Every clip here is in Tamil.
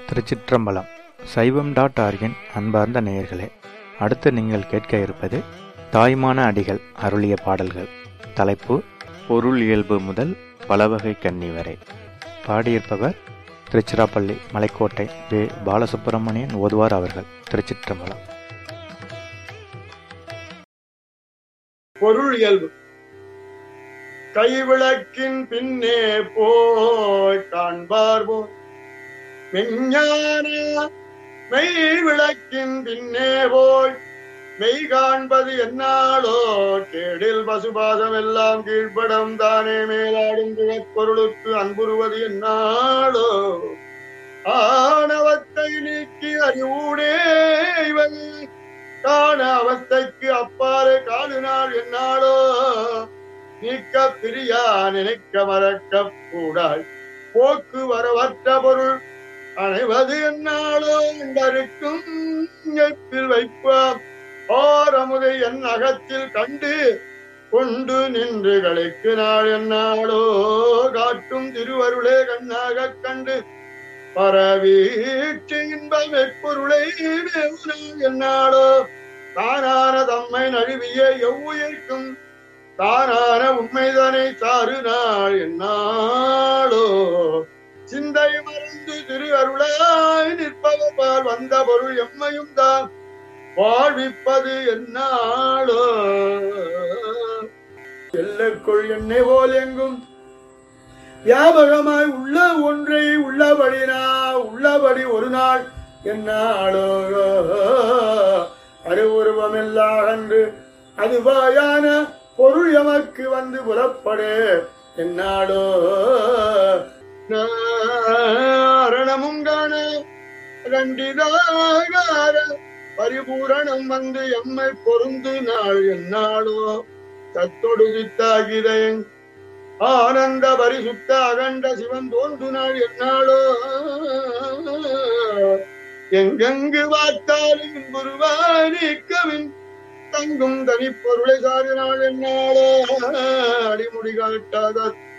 திருச்சிற்றம்பலம் சைவம் டாட் ஆர்கின் அன்பார்ந்த நேயர்களே அடுத்து நீங்கள் கேட்க இருப்பது தாய்மான அடிகள் அருளிய பாடல்கள் தலைப்பு பொருள் இயல்பு முதல் பலவகை கன்னி வரை பாடியிருப்பவர் திருச்சிராப்பள்ளி மலைக்கோட்டை வே பாலசுப்பிரமணியன் ஓதுவார் அவர்கள் திருச்சிற்றம்பலம் பொருள் இயல்பு கைவிளக்கின் பின்னே போய் காண்பார் போல் மெஞ்ஞான மெய் விளக்கின் பின்னே போய் மெய் காண்பது என்னாலோ கேடில் பசுபாதம் எல்லாம் கீழ்ப்படம் தானே மேலாடும் பொருளுக்கு அன்புறுவது என்னாலோ ஆணவத்தை நீக்கி அறிவூடே இவன் காண அவஸ்தைக்கு அப்பாலே காலினால் என்னாலோ நீக்க பிரியா நினைக்க மறக்க கூடாய் போக்கு வரவற்ற பொருள் அணைவது என்னாலோ என்றிருக்கும் எப்பில் வைப்பார் ஓரமுதை என் அகத்தில் கண்டு கொண்டு நின்று களைக்கு நாள் என்னாலோ காட்டும் திருவருளே கண்ணாகக் கண்டு பரவீட்டு இன்பம் எப்பொருளை மேவுனாள் என்னாலோ தானான தம்மை நழுவிய எவ்வுயிர்க்கும் தானான உண்மைதனை சாறு நாள் என்னாலோ சிந்தை மறந்து திரு அருளாய் நிற்பவர் பால் வந்த பொருள் எம்மையும் தான் வாழ்விப்பது என்னாலோ எல்லைக்குள் என்னை போல் எங்கும் வியாபகமாய் உள்ள ஒன்றை உள்ளபடி நான் உள்ளபடி ஒரு நாள் என்னாலோ அருவுருவமெல்லாம் அன்று அதுவாயான பொருள் எமக்கு வந்து புலப்படு என்னாலோ அரணமும் காண கண்டிதாகார பரிபூரணம் வந்து எம்மை பொருந்து நாள் என்னாலோ தத்தொடு சித்தாகிதயன் ஆனந்த பரிசுத்த அகண்ட சிவன் தோன்று நாள் என்னாலோ எங்கெங்கு பார்த்தாலும் குருவாய் நீக்கவின் தங்கும் தனிப்பொருளை சாரினாள் என்னாலோ அடிமுடி காட்டாத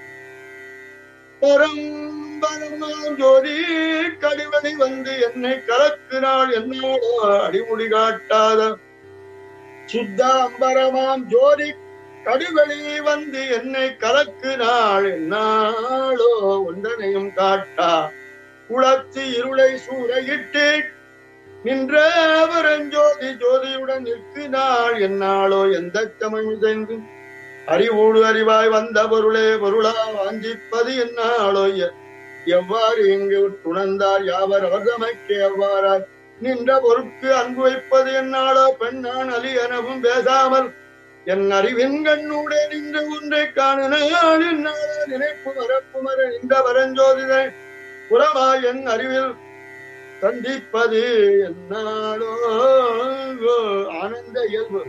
பரம்பரமாம் ஜோதி கடிவடி வந்து என்னை கலக்கினாள் என்னாலோ அடிமுடி காட்டாத சுத்த அம்பரமாம் ஜோதி கடுவெளி வந்து என்னை கலக்கினாள் என்னாளோ ஒன்றனையும் காட்டா குளத்து இருளை சூறையிட்டு நின்ற பரஞ்சோதி ஜோதியுடன் நிற்கினாள் என்னாளோ எந்த தமிழ் சென்று அறிவோடு அறிவாய் வந்த பொருளே பொருளா வாஞ்சிப்பது என்னாளோ எவ்வாறு இங்கு துணர்ந்தார் யாவர் அவர் தமக்கு எவ்வாறாய் நின்ற பொருட்கு அன்பு வைப்பது என்னாளோ பெண்ணான் அலி எனவும் பேசாமல் என் அறிவின் கண்ணூடே நின்று ஒன்றை காணினாள் என்னாளோ நினைப்பு மரப்பு மர நின்ற பரஞ்சோதிதை புறமா என் அறிவில் சந்திப்பது என்னாலோ ஆனந்த இயல்பு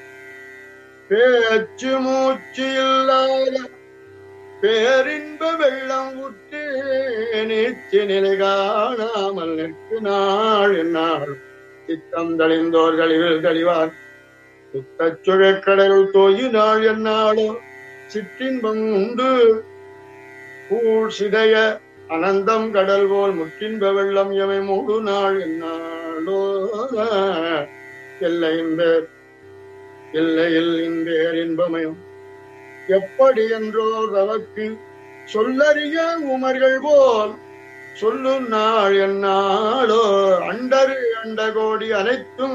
பேச்சு மூச்சு இல்லாத பேரின்ப வெள்ளம் உற்று நீச்சு நிலை காணாமல் நிற்கு நாள் என்னாள் சித்தம் தெளிந்தோர் கழிவில் தெளிவார் சுத்தச் சுழற்கடலுள் தோயினாள் என்னாளோ சிற்றின்பம் உண்டு கூழ் சிதைய அனந்தம் கடல் போல் முற்றின்ப வெள்ளம் எமை மூடு நாள் என்னாளோ எல்லை பேர் எல்லையில் இன்பேர் இன்பமயம் எப்படி என்றோ தவக்கு சொல்லறிய உமர்கள் போல் சொல்லும் நாள் என்னாளோ அண்டரு அண்ட கோடி அனைத்தும்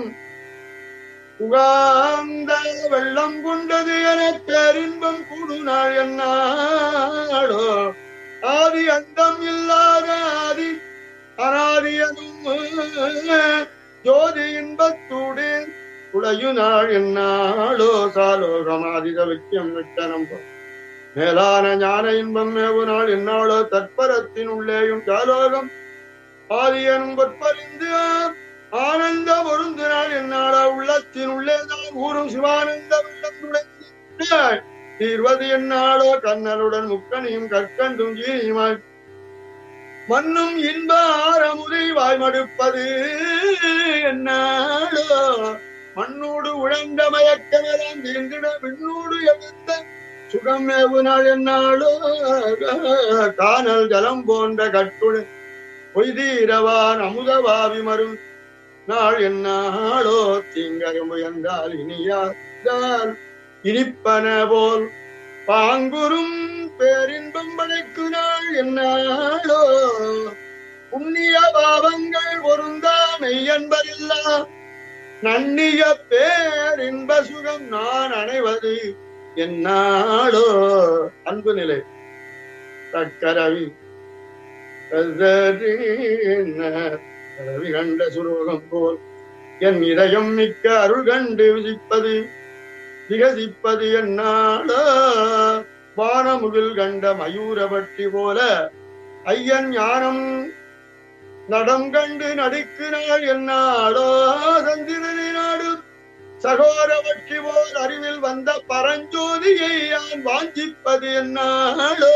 உகாந்த வெள்ளம் கொண்டது என பேரின்பம் கூடு நாள் என்னாளோ ஆதி அந்தம் இல்லாத ஆதி அனாதியனும் ஜோதி இன்பத்தூடு உடையு நாள் என்னாளோ சாலோகமாதித விக்கியம் விட்டனம் மேலான ஞான இன்பம் மேவு நாள் என்னாளோ தற்பரத்தின் உள்ளேயும் சாலோகம் ஆதியனும் பொற்பறிந்து ஆனந்த பொருந்து நாள் என்னாளோ உள்ளத்தின் உள்ளேதான் ஊரும் சிவானந்த வெள்ளம் நுழைந்து தீர்வது என்னாளோ கண்ணனுடன் முக்கணியும் கற்கண்டும் ஜீனியுமாய் மண்ணும் இன்ப ஆரமுதை வாய்மடுப்பது என்னாளோ மண்ணோடு உழந்த மயக்கமெல்லாம் தீர்ந்திட விண்ணோடு எழுந்த சுகம் மேவு நாள் என்னாளோ காணல் ஜலம் போன்ற கட்டுடன் பொய்தீரவான் அமுதவாவி மரும் நாள் என்னாளோ தீங்கரும்பு என்றால் இனியால் இனிப்பன போல் பாங்குறும் பேரின்பம் படைக்கு நாள் என்னாளோ புண்ணிய பாவங்கள் பொருந்தா மெய்யன்பரில்லா நன்னிய பேரின்ப சுகம் நான் அணைவது என்னாளோ அன்பு நிலை தக்கரவி கதறி கண்ட சுரோகம் போல் என் இதயம் மிக்க அருள் கண்டு விதிப்பது விகசிப்பது என்னாளோ வானமுகில் கண்ட மயூரபட்டி போல ஐயன் ஞானம் நடம் கண்டு நடிக்கிறாள் என்னாளோ சந்திரனை நாடு சகோரவற்றி போல் அறிவில் வந்த பரஞ்சோதியை யான் வாஞ்சிப்பது என்னாளோ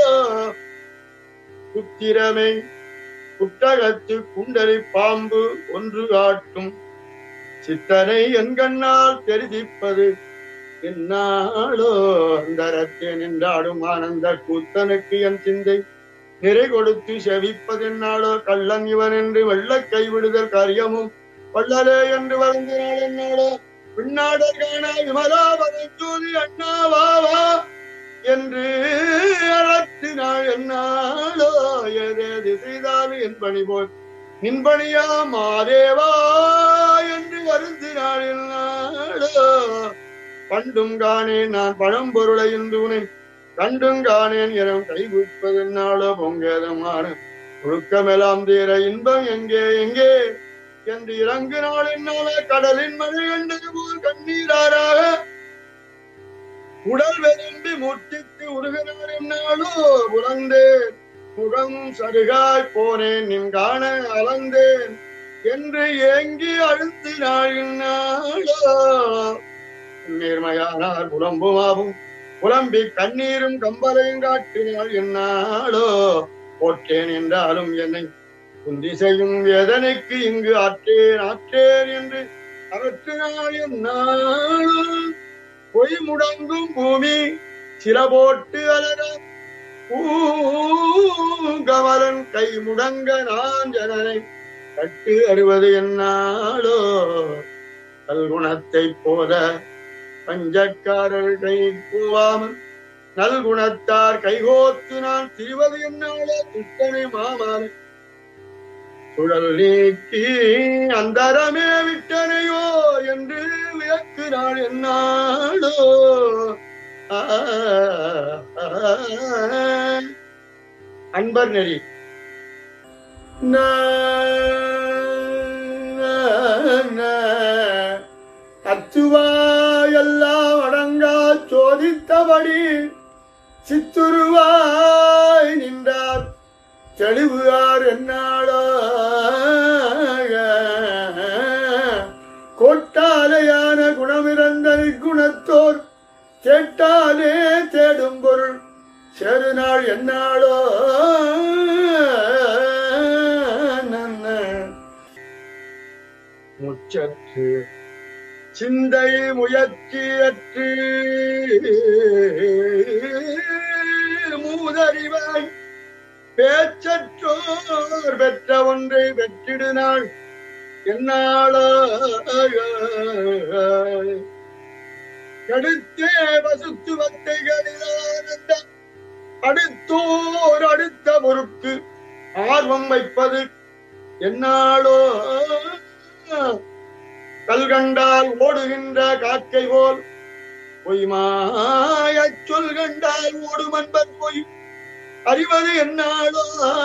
புத்திரமை புட்டகத்து குண்டலி பாம்பு ஒன்று காட்டும் சித்தனை என் கண்ணால் தெரிவிப்பது என்னாளோ அந்தரத்தே நின்றாடும் ஆனந்த கூத்தனுக்கு என் சிந்தை நிறை கொடுத்து செவிப்பதென்னாளோ கள்ளன் இவன் என்று வெள்ள கைவிடுதல் காரியமும் வள்ளலே என்று வருந்தினாள் என்னாளோ பின்னாடர் காண விமலா பரஞ்சோதி அண்ணா வா வா என்று அறத்தினாள் என்னாளோ ஏதேது செய்தாலும் என் பணி போல் நின்பணியா மாதேவா என்று வருந்தினாள் என்னாளோ பண்டும் காணேன் நான் பழம்பொருளை என்று உனை கண்டும் காணேன் எனும் கைவிப்பதென்னாளோ பொங்கேதமான ஒழுக்கமெல்லாம் தீர இன்பம் எங்கே எங்கே என்று இறங்கு நாள் என்னால கடலின் மழை கண்டது போல் கண்ணீராராக உடல் வெதும்பி முட்டித்து உருகினார் என்னாலோ புலந்தேன் முகம் சருகாய் போனேன் நின் காண அலந்தேன் என்று ஏங்கி அழுத்து நாளினாளோ நேர்மையானார் புலம்புமாவும் புலம்பி கண்ணீரும் கம்பலையும் காட்டினாள் என்னாளோ போற்றேன் என்றாலும் என்னை குந்தி செய்யும் வேதனைக்கு இங்கு ஆற்றேன் ஆற்றேன் என்று அவற்றினாள் என்னாலும் பொய் முடங்கும் பூமி சில போட்டு அலர பூங்கமலன் கை முடங்க நான் ஜனனை கட்டு அறுவது என்னாளோ கல்குணத்தை போல பஞ்சக்காரர் கை போவாமல் நல்குணத்தார் கைகோத்து நான் திரிவது என்னாலோ துட்டனை மாமாலை சுழல் நீக்கி அந்தரமே விட்டனையோ என்று வியக்குறாள் என்னாளோ ஆ, ஆ, அன்பர் நெறி ந, ந, ந. அத்துவாயெல்லாம் அடங்கா சோதித்தபடி சித்துருவாய் நின்றார் தெளிவார் என்னாளோ கோட்டாலையான குணமிறந்த குணத்தோர் கேட்டாலே தேடும் பொருள் செருநாள் என்னாளோ நன்ன. முச்சற்று சிந்தை முயற்சியற்று மூதறிவாய் பேச்சற்றோர் பெற்ற ஒன்றை பெற்றிடு நாள் என்னாளோ கடுத்தே வசுத்துவத்தை கடிதானந்த அடுத்தோர் அடுத்த பொருட்கு ஆர்வம் வைப்பது என்னாளோ கல்கண்டால் ஓடுகின்ற காக்கை போல் பொய்மாயச் சொல் கண்டால் ஓடும் அன்பர் பொய் அறிவது என்னாளோ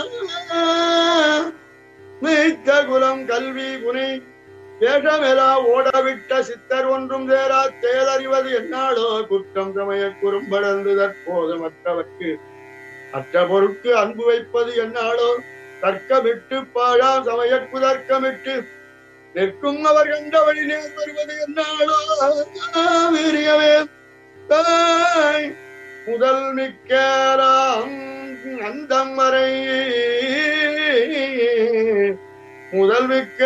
மீத்த குலம் கல்வி புனை வேஷமெலா ஓடவிட்ட சித்தர் ஒன்றும் சேரா தேலறிவது என்னாளோ குற்றம் சமய குறும்படர்ந்து தற்போது மற்றவர்க்கு மற்ற பொருட்கு அன்பு வைப்பது என்னாளோ தர்க்கமிட்டு பாழா சமய குதர்க்கமிட்டு நிற்கும் அவர் கண்ட வழி நேர் வருவது என்னாளோ வீரியவே தாய் முதல் மிக்கலாம் அந்தம் வரை முதல் மிக்க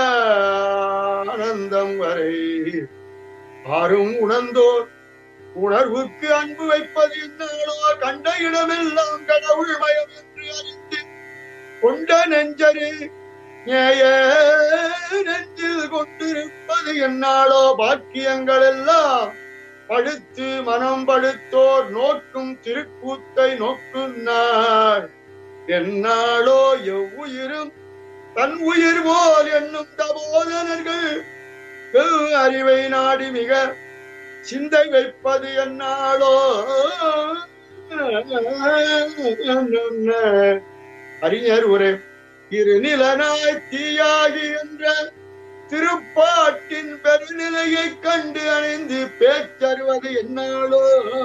ஆனந்தம் வரை ஆறும் உணர்ந்தோர் உணர்வுக்கு அன்பு வைப்பது என்னாலோ கண்ட இடமெல்லாம் கடவுள் மயம் என்று அறிந்து கொண்ட நெஞ்சரு ஏய நெஞ்சில் கொண்டிருப்பது என்னாலோ பாக்கியங்கள் எல்லாம் படுத்து மனம் படுத்தோர் நோக்கும் திருக்கூத்தை நோக்குனார் என்னாலோ எவ்வுயிரும் தன் உயிர் போல் என்னும் தபோதனர்கள் வெகு அறிவை நாடி மிக சிந்தை வைப்பது என்னாலோ அறிஞர் உரை இருநிலனாய் தீயாகி என்ற திருப்பாட்டின் பெருநிலையைக் கண்டு அணைந்து பேச்சறிவது என்னாலோ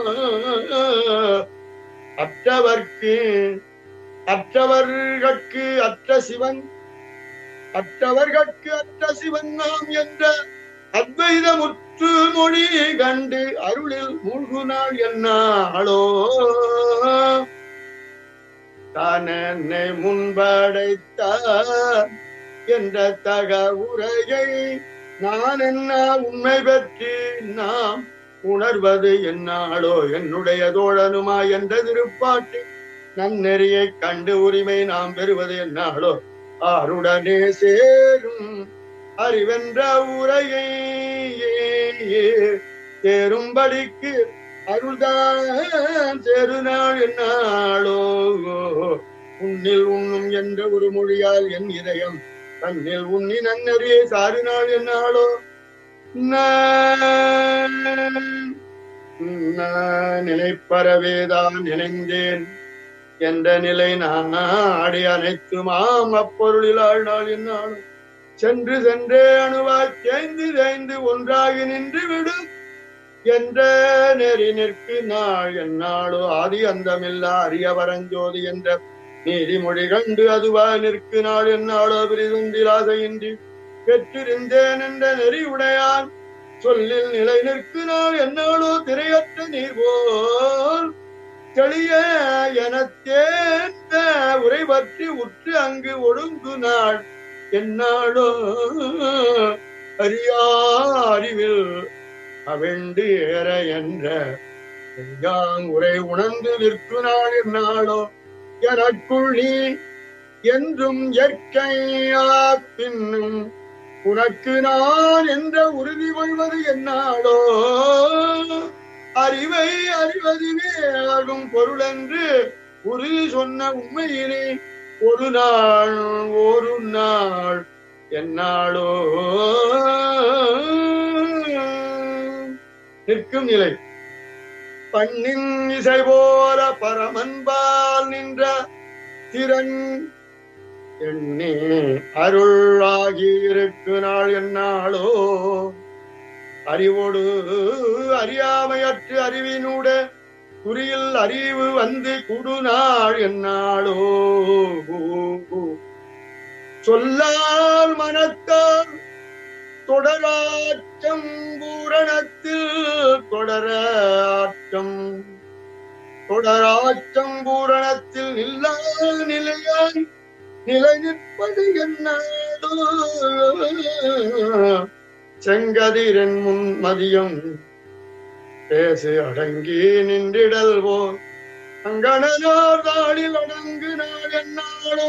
அற்றவர்க்கு அற்றவர்கட்கு அற்ற சிவன் அற்றவர்கட்கு அற்ற சிவன் நாம் என்ற அத்வைத முற்று மொழி கண்டு அருளில் மூழ்கு நாள் என்னாளோ தான் என்னை முன்படைத்தார் என்ற தக உரையை நான் என்ன உண்மை பற்றி நாம் உணர்வது என்னாளோ என்னுடைய தோழனுமா என்ற திருப்பாட்டு நன்னெறியை கண்டு உரிமை நாம் பெறுவது என்னாளோ ஆருடனே சேரும் அறிவென்ற உரையை சேரும்படிக்கு அருள்தான் சேருநாள் என்னாளோ உன்னில் உண்ணும் என்ற ஒரு மொழியால் என் இதயம் தன்னில் உன்னி நன்னறியை சாரினாள் என்னாளோ நான் நான் நினைப்பறவேதான் நினைந்தேன் என்ற நிலை நான் ஆடி அனைத்துமாம் அப்பொருளில் ஆழ்நாள் என்னாலும் சென்று சென்றே அணுவாய் தேய்ந்து தேய்ந்து ஒன்றாகி நின்று விடும் என்ற நெறி நிற்கு நாள் என்னாளோ ஆதி அந்தமில்லா அரிய வரஞ்சோதி என்ற நீதிமொழி கண்டு அதுவா நிற்கு நாள் என்னாளோ பிரிதொன்றிலாசையின்றி பெற்றிருந்தேன் என்ற நெறி உடையான் சொல்லில் நிலை நிற்கு நாள் என்னாளோ திரையற்ற நீர் போல் தெளிய எனத்தேந்த உரை பற்றி உற்று அங்கு ஒழுங்கு நாள் என்னாளோ அறியா அறிவில் அவிண்டு ஏற என்ற யாங் உரை உணர்ந்து நிற்கு நாள் என்னாளோ எனக்குள் நீ என்றும் இயற்கையா பின்னும் உனக்கு நான் என்ற உறுதி கொள்வது என்னாளோ அறிவை அறிவதுவே ஆகும் பொருள் என்று உறுதி சொன்ன உண்மையிலே ஒரு நாள் ஒரு நாள் என்னாளோ நிற்கும் நிலை பண்ணின் இசை போல பரமன்பால் நின்ற திறன் எண்ணி அருளாகி இருக்கு நாள் என்னாளோ அறிவோடு அறியாமையற்று அறிவினூட குறியில் அறிவு வந்து குடுநாள் என்னாளோ சொல்லால் மனத்தால் தொடராட்டம் பூரணத்தில் தொடராட்டம் தொடராட்டம் பூரணத்தில் நில்லா நிலையாய் நிலை நிற்பது என்னாளோ செங்கதிரன் முன் மதியம் பேசு அடங்கி நின்றிடல் போல் அங்கணனார் தாளில் அடங்கு நாள் என்னாளோ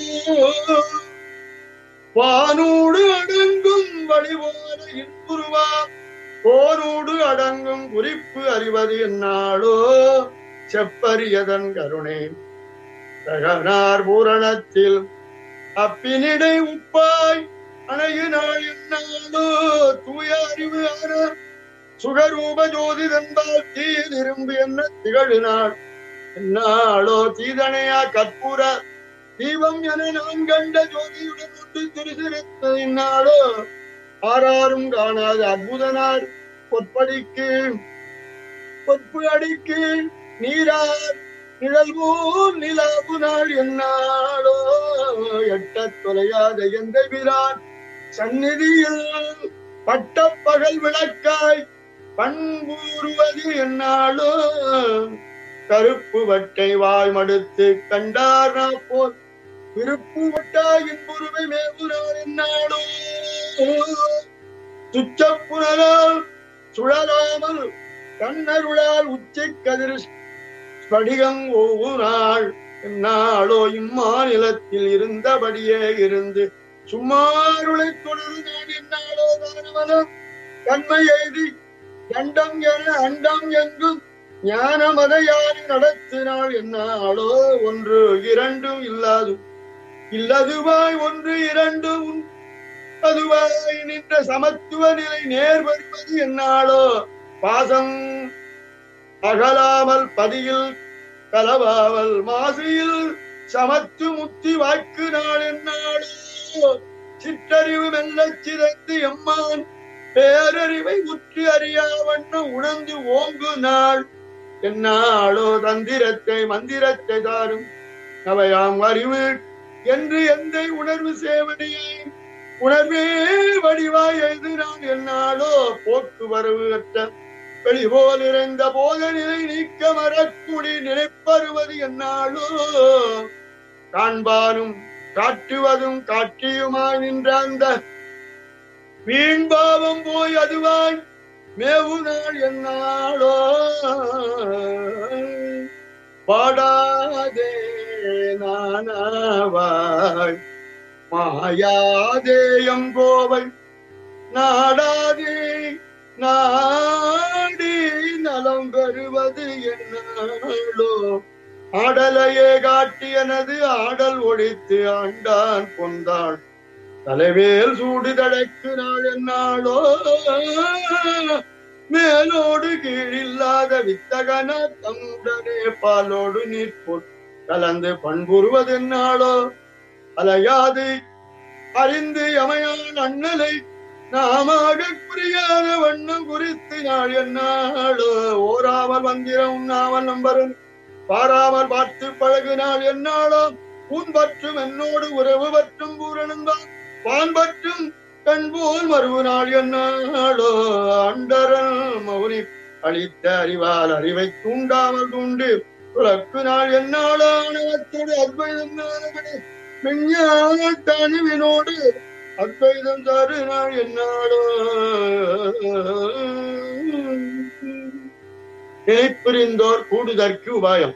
வானூடு அடங்கும் வழிபோல இன்புருவா போரூடு அடங்கும் குறிப்பு அறிவது என்னாளோ செப்பரியதன் கருணை தகனார் பூரணத்தில் அப்பினிடை உப்பாய் அணையு நாள் என்னாலோ தூய அறிவு ஆன சுகரூப ஜோதி தந்தால் தீய திரும்பு என்ன திகழு நாள் என்னாளோ தீதனையா கற்பூர தீபம் என நான் கண்ட ஜோதியுடன் ஒன்று திருசிரித்ததினாலோ ஆறாரும் காணாத அற்புதனார் பொற்படிக்கு பொற்பு அடிக்கு நீரார் நிழல்போல் நிலாவு நாள் என்னாளோ எட்டத் தொலையாத எந்த விரான் சந்நிதியில் பட்ட பகல் விளக்காய் பண்பூறுவது என்னாளோ கருப்பு வட்டை வாய் மடுத்து கண்டார் போல் விருப்பு வட்டாயின் பொறுமை மேவுறார் என்னாளோ துச்சப்புணரால் சுழலாமல் கண்ணருளால் உச்சி கதிர் ஸ்படிகம் ஒவ்வொரு நாள் என்னாளோ இம்மாநிலத்தில் இருந்தபடியே இருந்து சும்மாருளை தொடர்ந்து நான் என்னாலோ தானவனம் கண்மை எய்தி கண்டம் என அண்டம் எங்கும் ஞானமதையாரி நடத்தினாள் என்னாளோ ஒன்று இரண்டும் இல்லாது இல்லதுவாய் ஒன்று இரண்டு உன் அதுவாய் நின்ற சமத்துவ நிலை நேர் வருவது என்னாளோ பாசம் அகலாமல் பதியில் கலவாமல் மாசியில் சமத்து முத்தி வாக்கு நாள் என்னாளோ சிற்றறிவு மெல்லச் சிதைந்து எம்மான் பேரறிவை உற்றி அறியா வண்ணம் உணர்ந்து ஓங்கு நாள் என்னாளோ தந்திரத்தை மந்திரத்தை தாரும் அவையாம் அறிவு என்று எந்த உணர்வு சேவனையை உணர்வே வடிவாய் எழுது நான் என்னாலோ போக்குவரவு அற்ற வெளிபோல் இறைந்த போத நிலை நீக்க மரக்குடி நினைப்பருவது என்னாலோ காண்பானும் காட்டுவதும் காட்டியுமாய் நின்ற அந்த வீண்பாவம் போய் அதுவாய் மேவு நாள் என்னாளோ பாடாதே நானாவாய் மாயாதேயம் கோவை நாடாதே நாடி நலம் பெறுவது என்னாளோ ஆடலையே காட்டி எனது ஆடல் ஒழித்து ஆண்டான் கொண்டாள் தலைவேல் சூடு தடக்கு நாள் என்னாளோ மேலோடு கீழில்லாத வித்தகன தங்குடனே பாலோடு நீர்போல் கலந்து பண்புறுவதென்னாளோ அலையாது அறிந்து அமையான் அண்ணலை நாமாக புரியாத வண்ணம் குறித்து நாள் என்னாளோ ஓராமல் வந்திரம் உண்ணாமல் நம்பரும் பாராமல் பார்த்து பழகினாள் என்னாளோ உன் பற்றும் என்னோடு உறவு பற்றும் பூரணந்தான் வான் பற்றும் கண் போல் மறுவு நாள் என்னாளோ அண்டரல் மௌனி அளித்த அறிவால் அறிவை தூண்டாமல் தூண்டு துறக்கு நாள் என்னாளோ அனவத்தோடு அத்வைதம் நானபடி விஞ்ஞான தனிவினோடு அத்வைதம் தரு நாள் என்னாளோ நினைப்புரிந்தோர் கூடுதற்கு உபாயம்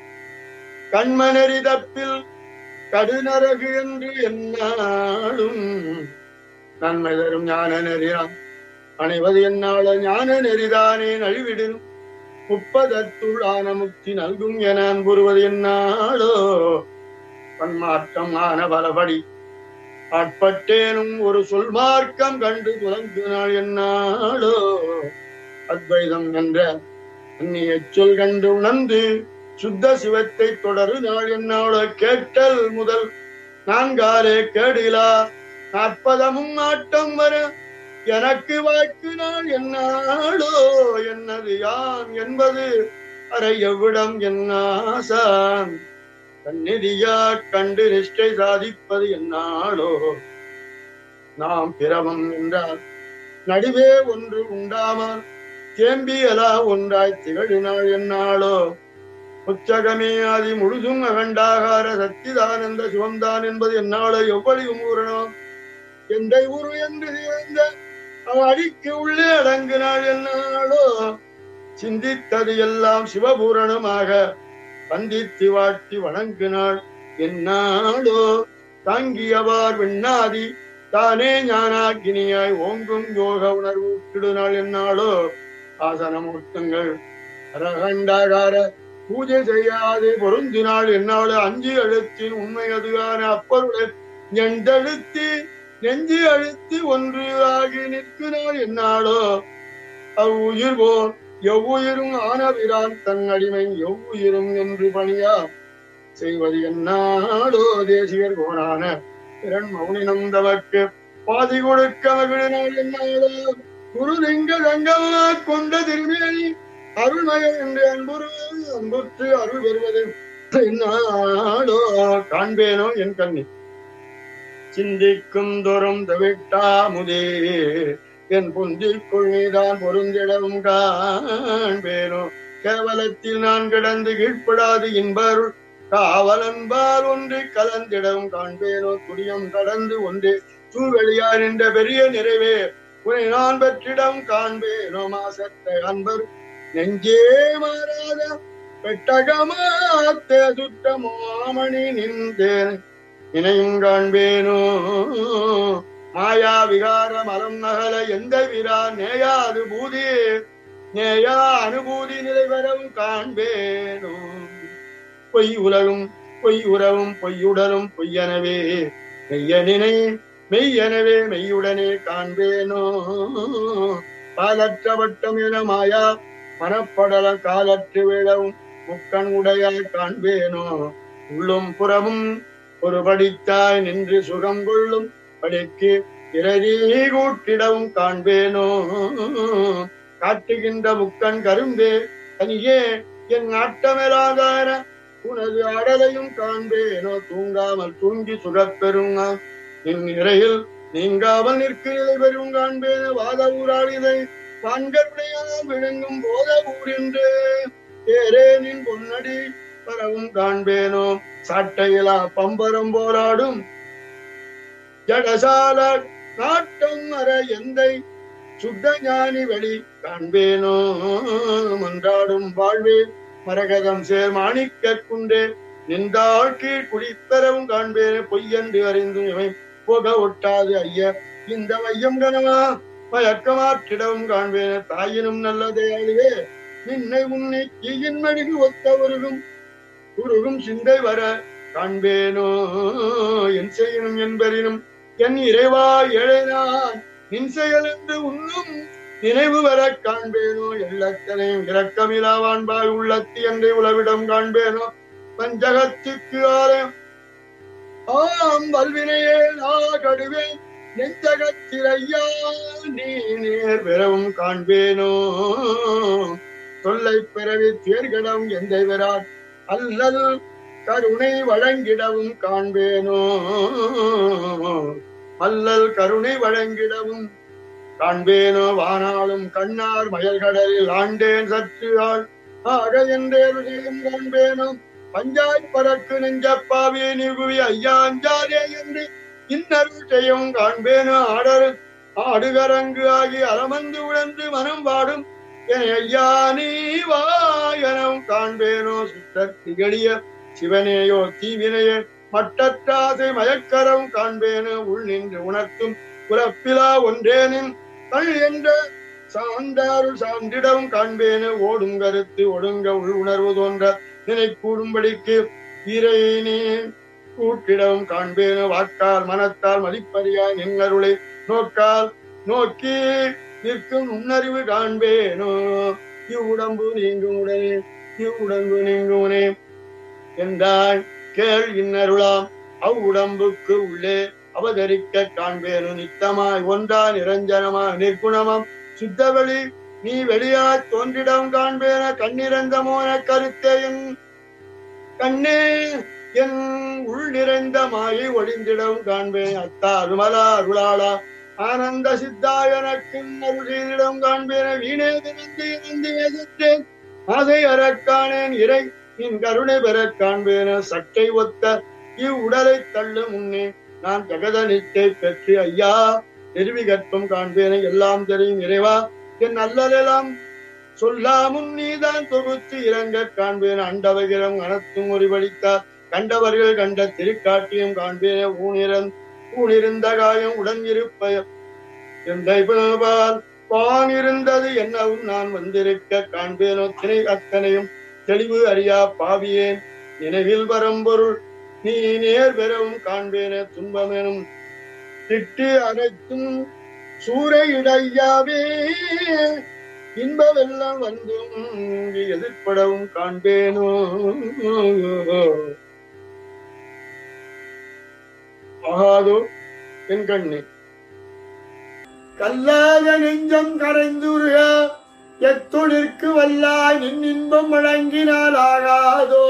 கண்மனறி தப்பில் கடுநரகு என்று என்னாலும் நன்மை தரும் ஞான நெறியான் அணைவது என்னால ஞான நெறிதானே நழிவிடும் முப்பதத்துள் ஆன முக்தி நல்கும் என அன்புறுவது என்னாலோ பன்மாற்றம் ஆன பலபடி ஆட்பட்டேனும் ஒரு சொல் மார்க்கம் கண்டு துலங்கு நாள் என்னாலோ அத்வைதம் என்ற அந்நிய சொல் கண்டு உணர்ந்து சுத்த சிவத்தை தொடரு நாள் என்னாலோ கேட்டல் முதல் நான்காலே கேடிலா நாற்பதமும் நாட்டம் வர எனக்கு வாக்கு நாள் என்னாளோ என்னது யான் என்பது அறை எவ்விடம் என்னாசான் கண்ணிதியா கண்டு நிஷ்டை சாதிப்பது என்னாளோ நாம் பிறவம் என்றால் நடுவே ஒன்று உண்டாமல் தேம்பியலா ஒன்றாய் திகழினாள் என்னாளோ புத்தகமே ஆதி முழுதும் அகண்டாகார சத்திதானந்த சிவம்தான் என்பது என்னாலோ எவ்வளவு கூறணும் எந்தை உரு என்று சேர்ந்த அவன் அடிக்கு உள்ளே அடங்கினாள் என்னாலோ சிந்தித்தது எல்லாம் சிவபூரணமாக வந்தித்து வாழ்த்தி வணங்கினாள் என்னாலோ தாங்கியவார் விண்ணாதி தானே ஞானாக்கினியாய் ஓங்கும் யோக உணர்வு கிடுநாள் என்னாலோ ஆசனமூர்த்தங்கள் அரகண்டாகார பூஜை செய்யாது பொருந்தினாள் என்னாலோ அஞ்சு எழுத்தின் உண்மை அதுவான அப்பருடைய எண்டெழுத்து நெஞ்சு அழுத்தி ஒன்று ஆகி நிற்கிறாள் என்னாலோ அவ்வுயிர் போல் எவ்வுயிரும் ஆனவிரான் தன் அடிமை எவ்வுயிரும் என்று பணியா செய்வது என்னாலோ தேசியர் கோணான திறன் மௌனினம் தமக்கு பாதி கொடுக்க மகிழினாள் என்னாலோ குருலிங்க தங்கமா கொண்ட திருமேனி அருள்மய என்று அன்புரு அன்புற்று அருள் பெறுவது என்னாலோ காண்பேனோ என் கண்ணி சிந்திக்கும் தோறும் தவிட்டா முதே என் புந்தில் கொள்கைதான் பொருந்திடவும் காண்பேனோ கேவலத்தில் நான் கிடந்து கீழ்ப்படாது இன்பருள் காவலன்பால் ஒன்று கலந்திடவும் காண்பேனோ துடியம் கடந்து ஒன்றே தூவெளியார் என்ற பெரிய நிறைவே உன்னை நான் பெற்றிடம் காண்பேனோ மாசத்தை அன்பர் நெஞ்சே மாறாத பெட்டகமாத்தே சுற்ற மாமணி நின்றேன் இணையும் காண்பேனோ மாயா விகார மலம் நகல எந்த விரா நேயாது பூதி நேயா அனுபூதி நிலை வரவும் காண்பேனோ பொய் உலகும் பொய் உறவும் பொய்யுடலும் பொய்யனவே மெய்யனினை மெய்யனவே மெய்யுடனே காண்பேனோ பாலற்ற வட்டம் என மாயா மனப்படல காலற்று விழவும் முக்கண் உடையாய் காண்பேனோ உள்ளும் புறமும் ஒரு படித்தாய் நின்று சுகம் கொள்ளும் படிக்கு இறதி கூட்டிடவும் காண்பேனோ காட்டுகின்ற முக்கண் கரும்பே தனியே என் நாட்டமெலாதார உனது அடலையும் காண்பேனோ தூங்காமல் தூங்கி சுகப்பெறும் நின் இறையில் நீங்காமல் நிற்க நிலை பெறும் காண்பேன வாத ஊராள் இதை வான்கருடையால் விழுங்கும் போத ஊரென்று ஏரே நின் பொன்னடி பரவும் காண்பேனோ சாட்டையிலா பம்பரம் போராடும் ஜடசால நாட்டம் அற எந்தை சுத்த ஞானி வெளி காண்பேனோ மன்றாடும் வாழ்வே மரகதம் சேர் மாணிக்க குண்டே நின்றாள் கீழ் குடித்தரவும் காண்பேனே பொய்யன்று அறிந்து இவை போக ஒட்டாது ஐய இந்த வையம் கனவா மயக்கமாற்றிடவும் காண்பேனே தாயினும் நல்லதே அழிவே நின்னை உன்னை தீயின் மடிகு ஒத்த உருகும் உருகும் சிந்தை வர காண்பேனோ என் செய்யணும் என்பரினும் என் இறைவா எழனான் நின் செயல் என்று உண்ணும் நினைவு வர காண்பேனோ எள்ளத்தனையும் இரக்கமிலாவான்பாய் உள்ளத்தி என்றை உளவிடம் காண்பேனோ பஞ்சகத்துக்கு ஆலயம் ஆம் வல்வினையே நா கடுவேன் நெஞ்சகத்திரையா நீ நேர் பெறவும் காண்பேனோ தொல்லை பிறவி தேர்கிடம் எந்த விராட் அல்லல் கருணை வழங்கிடவும் காண்பேனோ அல்லல் கருணை வழங்கிடவும் காண்பேனோ வானாலும் கண்ணார் மயல்கடலில் ஆண்டேன் சற்று ஆள் ஆக என்றே ருசியும் காண்பேனோ பஞ்சாய் பறக்கு நெஞ்சப்பாவே நிகுவி ஐயா அஞ்சாதே என்று இன்னருள் செய்யும் காண்பேனோ ஆடரு ஆடுகரங்கு ஆகி அலமந்து உழந்து மனம் பாடும் என் ஐயா நீ வா எனவும் காண்பேனோ சித்தர் திகழிய சிவனேயோ தீவினையே மட்டற்றாசை மயக்கரம் காண்பேனோ உள் நின்று உணர்த்தும் புறப்பிலா ஒன்றேனின் கல் என்ற சான்றாருள் சான்றிடவும் காண்பேனு ஓடும் கருத்து ஒடுங்க உள் உணர்வு தோன்ற நினை கூடும்படிக்கு இறைனே கூட்டிடவும் காண்பேனு வாக்கால் மனத்தால் மதிப்பறியாய் நின்னருளை நோக்கால் நோக்கி நிற்கும் உன்னறிவு காண்பேனோ இவ்வுடம்பு நீங்கும் உடனே இவ்வுடம்பு நீங்கும் உடனே என்றாய் கேள் இன்னருளாம் அவ்வுடம்புக்கு உள்ளே அவதரிக்க காண்பேனு நித்தமாய் ஒன்றா நிரஞ்சனமாய் நிற்குணமாம் சுத்தவெளி நீ வெளியாய் தோன்றிடம் காண்பேன கண்ணிறந்த மோன கருத்தே என் கண்ணே என் உள் நிறைந்த மாயை ஒளிந்திடம் காண்பேன் அத்தா அருமலா அருளாளா ஆனந்த சித்தாயனக்கு அருள் செய்திடம் காண்பேன வீணே திறந்து இறந்து வேதத்தேன் ஆசை அறக்கானேன் இறை நின் கருணை பெறக் காண்பேன சட்டை ஒத்த இவ்வுடலை தள்ளும் முன்னே நான் ஜெகதனித்தை பெற்று ஐயா நெருவி கற்பம் காண்பேன எல்லாம் தெரியும் இறைவா என் அல்லலெல்லாம் சொல்லாமும் நீதான் தொகுத்து இறங்க காண்பேன் அண்டவகிரம் அனத்தும் ஒருபடித்தார் கண்டவர்கள் கண்ட திருக்காட்டியம் காண்பேன ஊனிறந் ஊனிருந்த காயம் உடன் இருப்ப எந்தை பால் பான் இருந்தது என்னவும் நான் வந்திருக்க காண்பேனோ திணை அத்தனையும் தெளிவு அறியா பாவியேன் நினைவில் வரம்பொருள் நீ நேர் பெறவும் காண்பேன துன்பமெனும் திட்டு அனைத்தும் சூறையிடையாவே இன்பமெல்லாம் வந்தும் இங்கு எதிர்ப்படவும் காண்பேனோ ஆகாதோ என் கண்ணே கல்லாத நெஞ்சம் கரைந்துருக எத்தொழிற்கு வல்லாய் நின் இன்பம் வழங்கினால் ஆகாதோ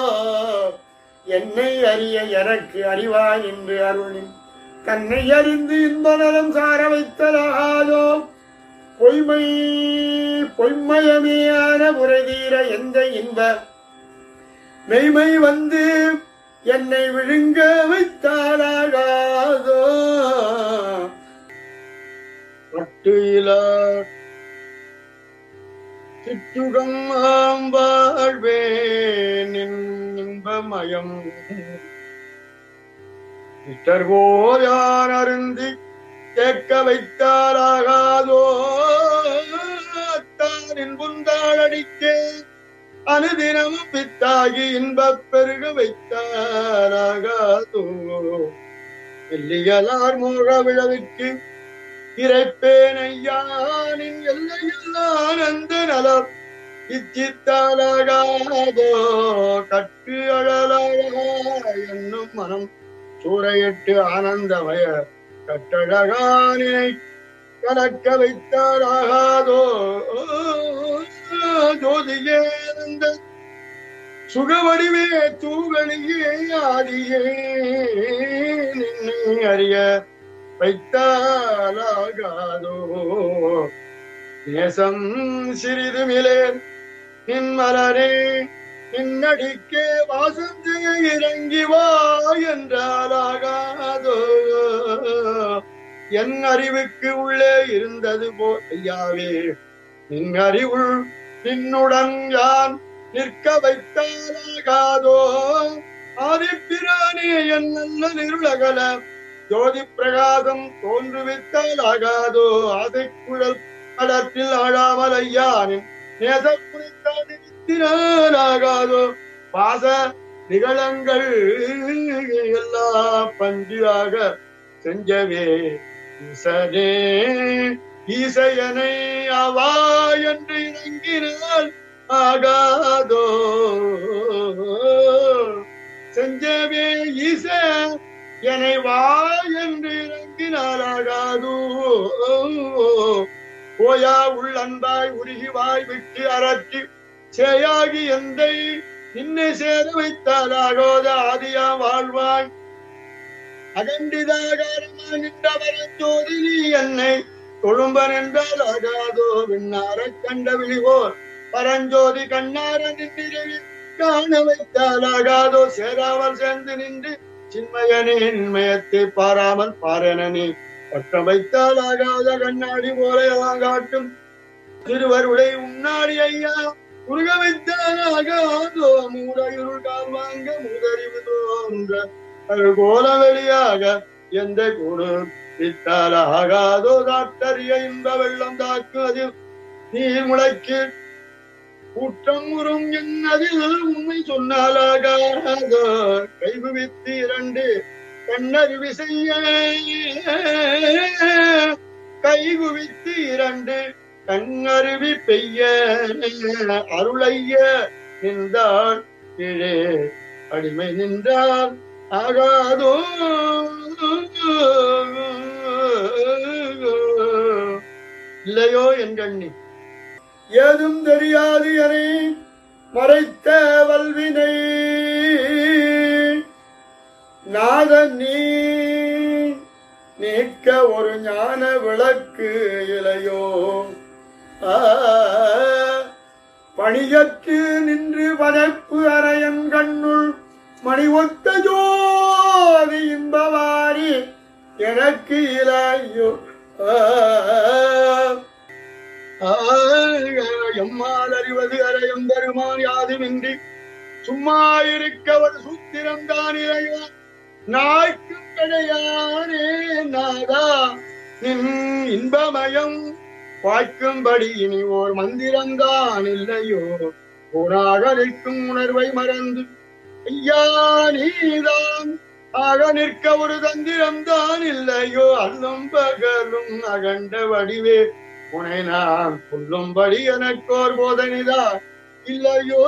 என்னை அறிய எனக்கு அறிவாய் என்று அருளின் தன்னை அறிந்து இன்ப நலம் சார வைத்தலாகாதோ பொய்மை பொய்மயமேயான புரதீர எந்த இன்ப மெய்மை வந்து என்னை விழுங்க வைத்தாலாகாதோ பட்டு இலா சிற்றுகம் ஆம்பாழ்வே நின் இன்பமயம் இட்டர்கோயார் அருந்தி கேட்க வைத்தாராகாதோ தானின் புந்தாளடிக்கே அனுதினமும் பித்தாகி இன்பப் பெருக வைத்தாராகாதோ எல்லியலார் மோக விழவிற்கு இறைப்பேன் ஐயானின் எல்லையில் ஆனந்த நலம் இச்சித்தாலாகாதோ கட்டு அழலாக என்னும் மனம் சூறையிட்டு ஆனந்தமய கட்டழகானினை கலக்க வைத்தாராகாதோ ஜோதியே அந்த சுகவடிவே தூகளியே ஆதியே நின்னை அறிய வைத்தாலாகாதோ நேசம் சிறிது மிலேன் நின் மலரே நின்னடிக்கே வாசம் செய்ய இறங்கி வா என்றாலாகாதோ என் அறிவுக்கு உள்ளே இருந்தது போ ஐயாவே நின் அறிவுள் நின்னுடன் யான் நிற்க வைத்தாலாகாதோ ஆதிப்பிரானே என் நல்ல நிருளகல ஜோதி பிரகாசம் தோன்றுவித்தாலாகாதோ ஆதைக்குழல் கடத்தில் ஆழாமல் ஐயானின் நேச குறித்தாகாதோ பாச நிகழங்கள் எல்லா பஞ்சாக செஞ்சவே ஈசனே ஈசையனை அவா என்று இறங்கினால் ஆகாதோ செஞ்சவே ஈச என்னை வா என்று இறங்கினால் ஆகாதோ போயா உள்ளன்பாய் உருகி வாய் விட்டு அரற்றி சேயாகி எந்தை நின்னை சேர வைத்தாலாகோத ஆதியா வாழ்வாய் அகண்டிதாகாரமா நின்றவரன் ஜோதி நீ என்னை தொழும்பன் என்றால் ஆகாதோ விண்ணாரக் கண்ட விழிவோர் பரஞ்சோதி கண்ணார நின்றிரவி காண வைத்தாலாகாதோ சேராமல் சேர்ந்து நின்று சின்மயனே நின்மயத்தை பாராமல் பாரணனே பட்டம் வைத்தால் ஆகாத கண்ணாடி போல காட்டும் திருவருளை உன்னாடி ஐயா உருக வைத்தால் ஆகாதோ மூடையுள் கால் வாங்க மூதறிவு தோன்ற அது போல வெளியாக எந்த குழு வித்தால் ஆகாதோ தாட்டறிய இன்ப வெள்ளம் தாக்கு அதில் நீர் முளைக்கு கூட்டம் உறும் என்னதில் உண்மை சொன்னாலாகாதோ கைகுவித்து இரண்டு கண்ணறிவி செய்ய கைகுவித்து இரண்டு கண்ணருவி பெய்ய அருளைய நின்றாள் கீழே அடிமை நின்றால் ஆகாதோ இல்லையோ என் கண்ணி ஏதும் தெரியாது என மறைத்த வல்வினை நாதன் நீ நீக்க ஒரு ஞான விளக்கு இலையோ ஆ, பணியற்று நின்று வனப்பு அரையன் கண்ணுள் மணி ஒத்த ஜோதி இன்பவாரி எனக்கு இலையோ ஆ, ஆ, எம்மால் அறிவது அரையம் பெருமான் யாதுமின்றி சும்மா இருக்க ஒரு சூத்திரம் தான் இறைவா நாய்க்கும் கிடையானே நாதா நின் இன்பமயம் வாய்க்கும்படி இனி ஓர் மந்திரம்தான் இல்லையோ ஓராக நிற்கும் உணர்வை மறந்து ஐயா நீதான் ஆக நிற்க ஒரு தந்திரம்தான் இல்லையோ அல்லும் பகலும் அகண்ட வடிவே உனை நான் சொல்லும்படி எனக்கோர் போதனைதான் இல்லையோ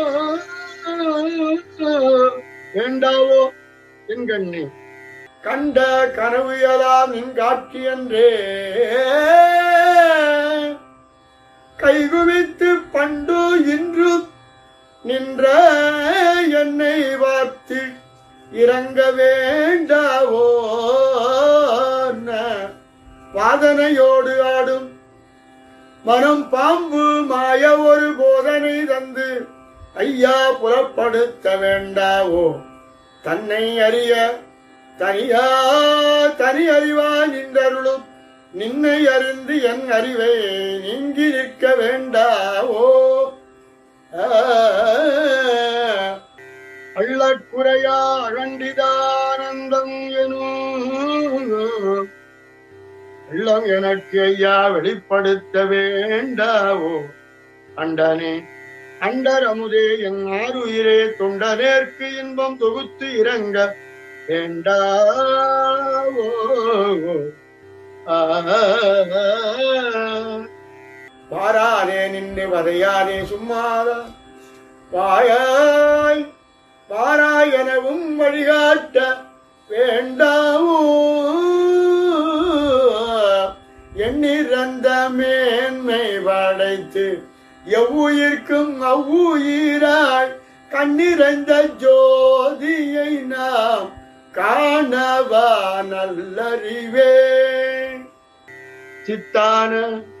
வேண்டாவோ என் கண்ணே கண்ட கனவு எல்லாம் நின் காட்சி என்றே கைகுவித்து பண்டு இன்று நின்ற என்னை பார்த்து இறங்க வேண்டாவோ வாதனையோடு ஆடும் மனம் பாம்பு மாய ஒரு போதனை தந்து ஐயா புறப்படுத்த வேண்டாவோ தன்னை அறிய தனியா தனி அறிவா நின்றருளும் நின்னை அறிந்து என் அறிவை நீங்கி நிற்க வேண்டாவோ அள்ளக்குறையா அகண்டிதானந்தம் எனும் உள்ளம் எனக்கு ஐயா வெளிப்படுத்த வேண்டாவோ அண்டனே அண்டர் அமுதே என் ஆறுயிரே தொண்டனேற்கு இன்பம் தொகுத்து இறங்க வேண்டாவோ பாரானே நின்று வதையானே சும்மாதா வாயாய் வாராய் எனவும் வழிகாட்ட வேண்டாமோ எண்ணிறந்த மேன்மை படைத்து எவ்வுயிர்க்கும் அவ்வுயிராய் கண்ணிறைந்த ஜோதியை நாம் காணவா நல்லறிவே சித்தான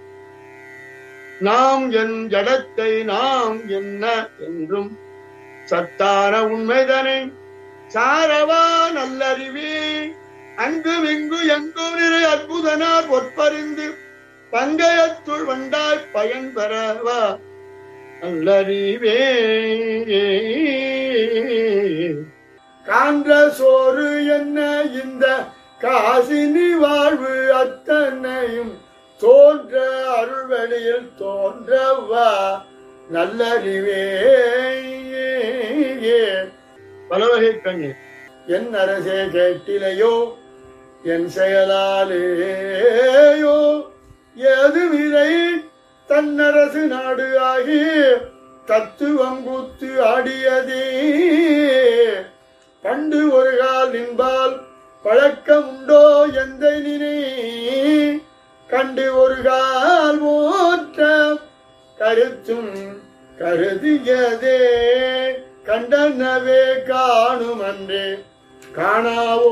நாம் என் ஜடத்தை நாம் என்ன என்றும் சத்தான உண்மைதனை சாரவா நல்லறிவே அங்கும் இங்கு எங்கும் நிறை அற்புதனார் ஒற்பறிந்து பங்கயத்துள் வண்டாய் பயன் பெறவா நல்லறிவே காண்ற சோறு என்ன இந்த காசினி வாழ்வு அத்தனையும் தோன்ற அருள்வெளியில் தோன்றவா நல்லறிவே பலவகை கண்ணீர் என் அரசே கேட்டிலையோ என் செயலாலேயோ ஏது விதை தன்னரசு நாடு ஆகி தத்துவம் கூத்து ஆடியதே பண்டு ஒரு கால் நின்பால் பழக்கம் உண்டோ எந்த நினை கண்டு ஒரு கால் போற்ற கருத்தும் கருதியதே கண்டனவே காணும் அன்றே காணாவோ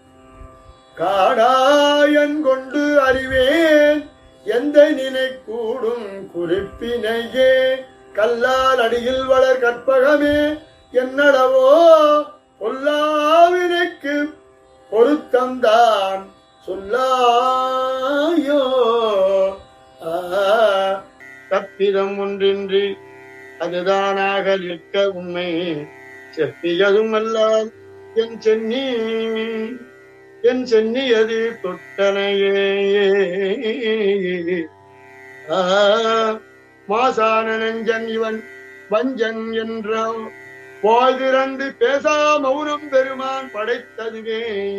காடாயன் கொண்டு அறிவேன் எந்த நினை கூடும் குறிப்பினையே கல்லால் அடியில் வளர் கற்பகமே என்னளவோ பொல்லாவினைக்கு பொருத்தம்தான் சொல்லாயோ ஆ, தப்பிதம் ஒன்றின்றி அதுதானாக நிற்க உண்மை செப்பியதும் அல்லால் என் சென்னி என் சென்னியது தொட்டனையே ஆ, மாசான நெஞ்சன் இவன் வஞ்சன் என்ற வாய் திறந்து பேசா மௌனம் பெருமான் படைத்ததுவே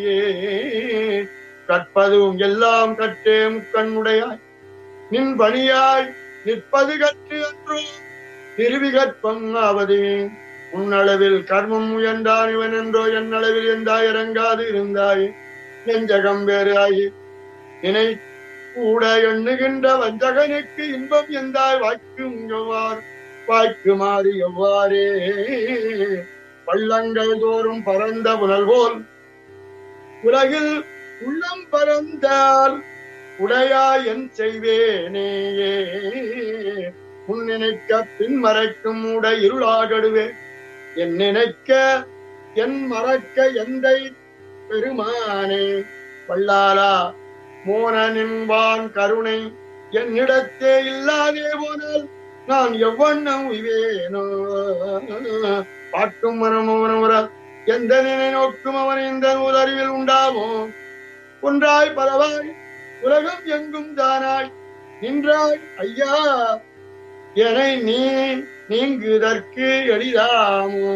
கற்பதும் எல்லாம் கற்றே முக்கண்ணுடையாய் நின் பணியாய் நிற்பது கற்று அன்றோ திருவி கற்பம் ஆவது உன்னளவில் கர்மம் முயன்றான் இவன் என்றோ என் அளவில் எந்தாய் இறங்காது இருந்தாய் நெஞ்சகம் வேறு ஆகி நினை கூட எண்ணுகின்ற வஞ்சகனுக்கு இன்பம் எந்தாய் வாய்க்கும் எவ்வாறு வாய்க்குமாறு எவ்வாறே பள்ளங்கள் தோறும் பரந்த புனல் போல் உலகில் உள்ளம் பரந்தால் உடையா என் செய்வேனேயே முன் நினைக்க பின் மறைக்கும் உடை இருளாகடுவே என் நினைக்க என் மறக்க எந்தை பெருமானே வல்லாலா மோனனின்பான் கருணை என்னிடத்தே இல்லாதே போனால் நான் எவ்வண்ணம் உய்வேனோ பார்க்கும் மனமோனமுற எந்த நினை நோக்கும் அவன் இந்த நூலறிவில் உண்டாமோ ஒன்றாய் பலவாய் உலகம் எங்கும் தானாய் நின்றாய் ஐயா எனை நீ நீங்குதற்கு எளிதாமோ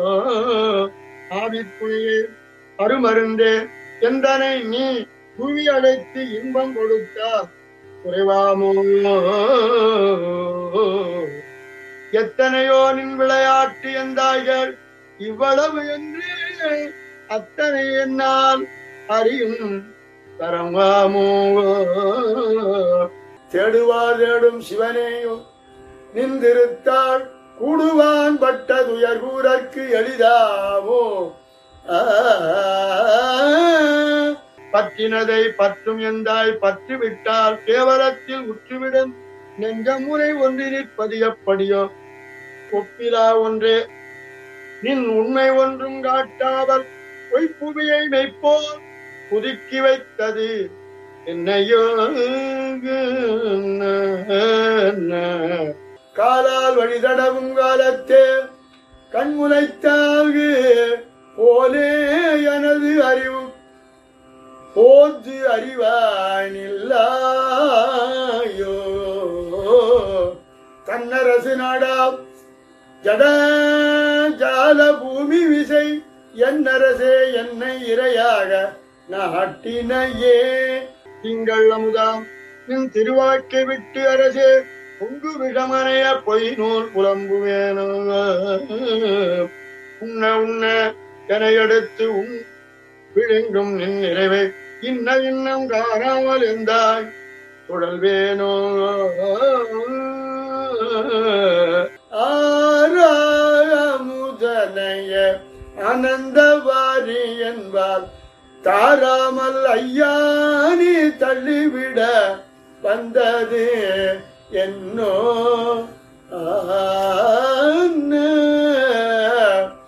ஆவிப்புழையே அருமருந்தே எந்தனை நீ புவி அடைத்து இன்பம் கொடுத்தார் குறைவாமோ எத்தனையோ நின் விளையாட்டு எந்தாய்கள் இவ்வளவு என்று அத்தனை என்னால் அறியும் தரங்காமோ தேடுவார் தேடும் சிவனேயோ நின்றிருத்தாள் கூடுவான் பட்ட துயர் கூறற்கு எளிதாவோ ஆ, பற்றினதை பற்றும் எந்தாய் பற்றி விட்டால் கேவலத்தில் உற்றுவிடும் நெஞ்சமுறை ஒன்றி நிற்பது எப்படியோ ஒப்பிலா ஒன்றே நின் உண்மை ஒன்றும் காட்டாமல் பொய்ப்புவியை மெய்ப்போல் புதுக்கி வைத்தது என்னையோ காலால் வழி தடவும் காலத்தே கண்முனைத்தாக போலே எனது அறிவு போது அறிவானில்லாயோ தன்னரசு நாடா ஜட ஜால பூமி விசை என்னரசே என்னை இரையாக நாட்டினையே திங்கள் அமுதாம் நின் திருவாக்கை விட்டு அரசே பொங்கு விஷமனைய பொய் நூல் புலம்புவேனோ உண்ண உண்ண என எடுத்து உன் விழுங்கும் நின் நிறைவை இன்ன இன்னம் காணாமல் எந்தாய் சுழல்வேனோ ஆறாமுதனைய அனந்தவாரி என்பார் தாராமல் ஐயா நீ தள்ளிவிட வந்தது என்னோ ஆன